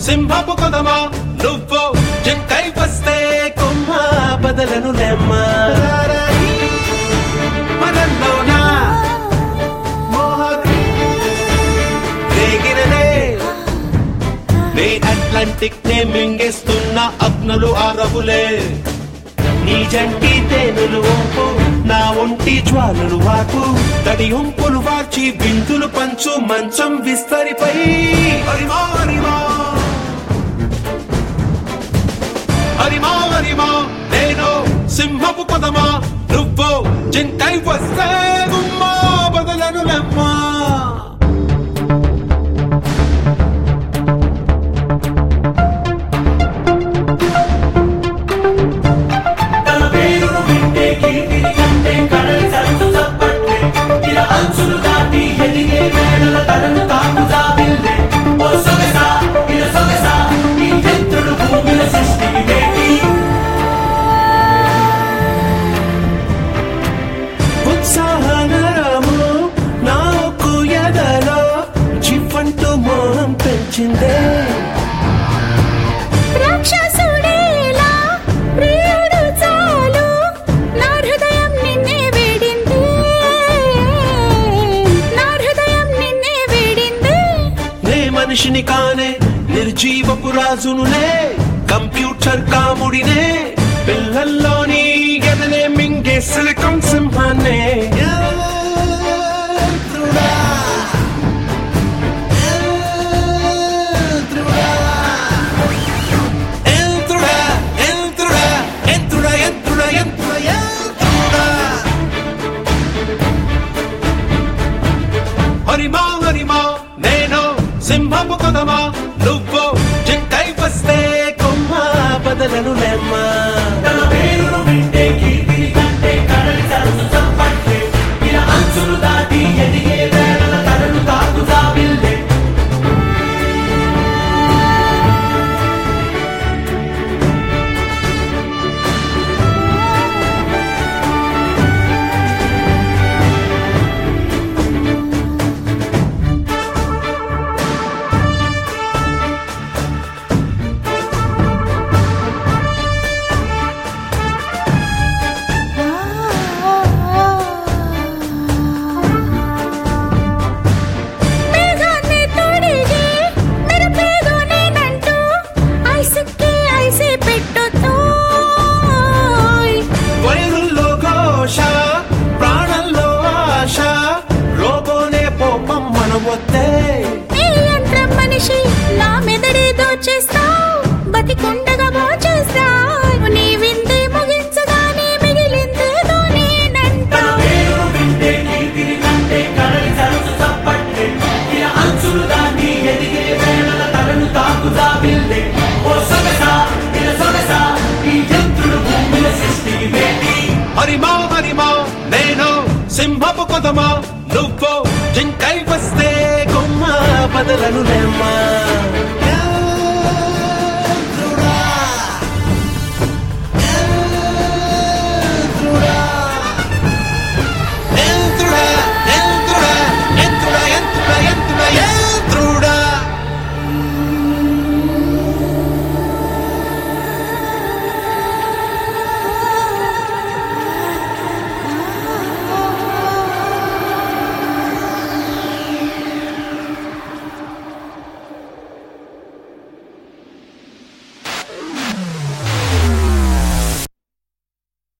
సింహపు కొదమా నువ్వు జింకై వస్తే కొమ్మ బదలను లెమ్మా మనల్లోనా మోహకి రేగిననే నే అట్లాంటిక్ నే మింగేస్తున్న అగ్నులు ఆరవులే నీ జంటి తేనెలు వంపు నా ఒంటి జ్వాలలు వాకు తడి ఉంపులు వాచి బిందులు పంచు మంచం విస్తరిపై హరిమా హరిమా హరిమా హరిమా నేను సింహపు పదమా నువ్వు జింకై వస్తే గుమ్మా బదలను లెమ్మా తన పేరును వింటే కీర్తిని కంటే కడలి సరస్సు చప్పట్లే ఇలా అంచులు దాటి ఎదిగే వేళల తనను తాకు జాబిల్లే ఓ సొగసా ఇలా సొగసా ఈ చంద్రుడు భూమిల సృష్టికి వేటి ఉత్సాహనరము నాకు ఎదలో చిఫంటూ మోహం పెంచిందే రాక్షసుడేలా ప్రియుడు చాలు నా హృదయం నిన్నే వేడింది నా హృదయం నిన్నే వేడింది నే మనిషిని కానే నిర్జీవపు రాజునులే కంప్యూటర్ కాముడినే పిల్లల్లోని గదనే మింగే సిలికం సింహాన్నే యంత్రుడా, యంత్రుడా. యంత్రుడా, యంత్రుడా, యంత్రుడా, యంత్రుడా, యంత్రుడా, యంత్రుడా. హరిమా హరిమా నేను సింహపు కొదమా నువ్వు జింకై వస్తే